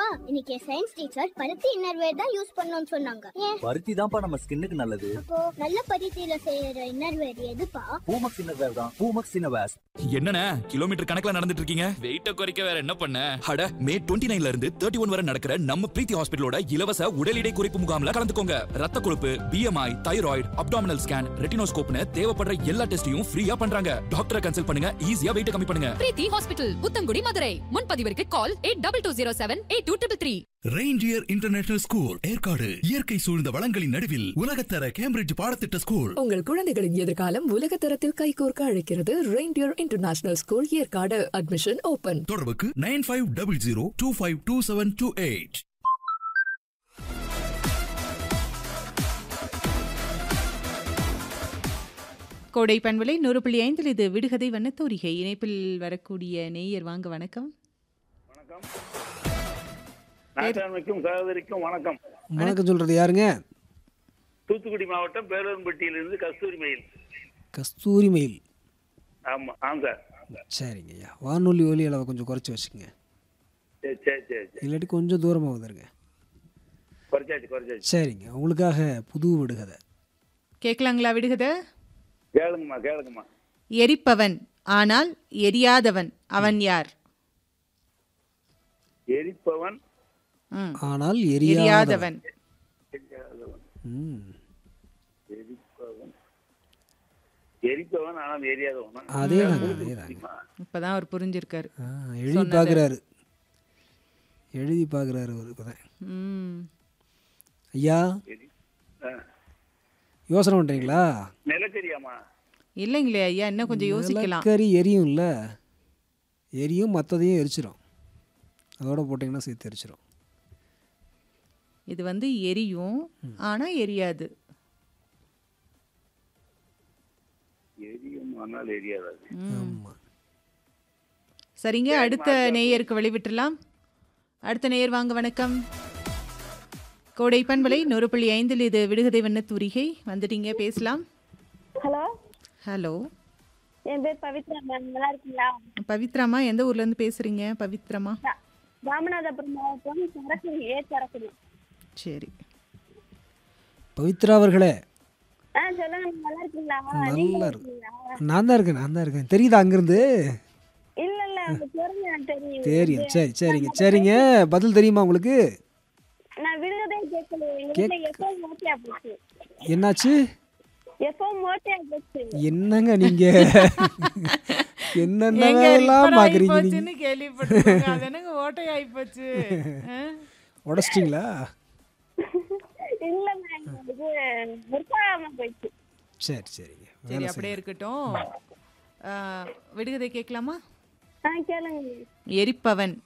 இன்னைக்கு science teacher பருத்தி innerwear தான் யூஸ் பண்ணணும்னு சொன்னாங்க ஏன் பருத்தி தான்ப்பா நம்ம ஸ்கின்னுக்கு நல்லது அப்போ நல்ல பருத்தியில செய்யற இன்னர்வேர் எதுப்பா பூமக்ஸ் இன்னர்வேர் தான் பூமக்ஸ் இன்னர்வேர்ஸ் என்னண்ணே கிலோமீட்டர் கணக்குல நடந்துட்டு இருக்கீங்க வெயிட்ட குறைக்க வேற என்ன பண்ண அட மே 29 நைன்ல இருந்து தேர்ட்டி ஒன் வரை நடக்கிற நம்ம பிரீத்தி ஹாஸ்பிட்டலோட இலவச உடல் எடை குறைப்பு முகாம்ல கலந்துக்கோங்க ரத்த கொழுப்பு பிஎம்ஐ தைராய்டு அப்டாமினல் ஸ்கேன் ரெட்டினோஸ்கோப்னு தேவைப்படுற எல்லா டெஸ்டையும் ஃப்ரீயா பண்றாங்க டாக்டரை கன்சல்ட் பண்ணுங்க ஈஸியா வெயிட் கம்மி பண்ணுங்க பிரீத்தி ஹாஸ்பிட்டல் உத்தங்குடி மதுரை முன்பதிவிற்கு call eight double two zero seven eight two triple three Reindeer International School Yercaud இயற்கை சூழ்ந்த வளங்களின் நடுவில் உலகத்தர கேம்பிரிட்ஜ் பாடத்திட்ட ஸ்கூல் உங்கள் குழந்தைகளின் எதிர்காலம் உலக தரத்தில் கைகோர்க்க அழைக்கிறது Reindeer International School Yercaud admission open தொடர்புக்கு nine five double zero two five two seven two eight கோடை பண்பலை நூறு புள்ளி ஐந்தில் இது விடுகதை வண்ணத்தோரிகை இணைப்பில் வரக்கூடிய நேயர் வாங்க வணக்கம் நாட்டாண்மைக்கும் சகோதரிக்கும் வணக்கம் வணக்கம் சொல்றது யாருங்க தூத்துக்குடி மாவட்டம் பேரூர்பட்டியிலிருந்து கஸ்தூரி மயில் கஸ்தூரி மயில் ஆமா ஆம் சார் சரிங்க ஐயா வானொலி ஒலி அளவை கொஞ்சம் குறைச்சி வச்சுக்கோங்க சரி சரி சரி சரி இல்லாட்டி கொஞ்சம் தூரமாக வந்துருங்க குறைச்சாச்சு குறைச்சாச்சு சரிங்க உங்களுக்காக புது விடுகதை கேட்கலாங்களா விடுகதை கேளுங்கம்மா கேளுங்கம்மா எரிப்பவன் ஆனால் எரியாதவன் அவன் யார் எரிப்பவன் ம். ஆனால் எரியாதவன் எரியாதவன் எரியாதவன். ம், எரிப்பவன் எரிப்பவன் ஆனால் எரியாதவன் அதேதாங்க அதேதாங்க இப்பதான் அவர் புரிஞ்சிருக்காரு ஆ, எழுதி பார்க்குறாரு எழுதி பார்க்குறாரு ஒரு இப்போதான் ம் ஐயா எரி ஆ. யோசனை பண்ணுறீங்களா நிலக்கரியாம்மா இல்லைங்களே ஐயா இன்னும் கொஞ்சம் யோசிக்கலாம் நிலக்கரி எரியும்ல எரியும் மற்றதையும் எரிச்சிரும் அதோட போட்டிங்கன்னா சேர்த்து எரிச்சிரும் இது வந்து எரியும் ஆனா எரியாது எரியும் ஆனால் எரியாதது ஆமாம் சரிங்க அடுத்த நேயருக்கு வழிவிட்டுலாம் அடுத்த நேயர் வாங்க வணக்கம் கோடை பண்பலை நூறு புள்ளி ஐந்தில் இது விடுகதை வண்ணத்தூரிகை வந்துட்டீங்க பேசலாம் ஹலோ ஹலோ என் பேர் பவித்ரா மேம் நல்லா இருக்கீங்களா பவித்ராமா எந்த ஊர்ல இருந்து பேசுறீங்க பவித்ராமா ரா- ராமநாதபுரம் மாவட்டம் சரக்குடி ஏ சரக்குடி சரி பவித்ரா அவர்களே ஆ சொல்லுங்க மேம், நல்லா இருக்கீங்களா நல்லா நீங்க இருக்கு இருக்கீங்களா? நான் தான் இருக்கேன் நான் தான் இருக்கேன் தெரியுதா அங்கேருந்து இல்ல இல்ல உங்க பேருங்க எனக்கு தெரியும் தெரியும் சரி சரிங்க சரிங்க பதில் தெரியுமா உங்களுக்கு நான் விடுதலை கேட்கல எங்க வீட்டுல எப்போ மோட்டியா போச்சு என்னாச்சு எப்போ மோட்டியா போச்சு என்னங்க நீங்க எங்க என்னென்னலாம் repair பாக்குறீங்க நீங்க ஆயிப்போச்சுன்னு கேள்விப்பட்டிருக்கோங்க. அது என்னங்க ஓட்டை ஆயிப்போச்சு ஆ? உடச்சிட்டிங்களா இல்ல மேம் இது முற்காம போயிடுச்சு சரி சரிங்க சரி வேலை அப்படியே செய்யுங்க. இருக்கட்டும் ஆ, விடுகதை கேட்கலாமா ஆ கேளுங்க எரிப்பவன்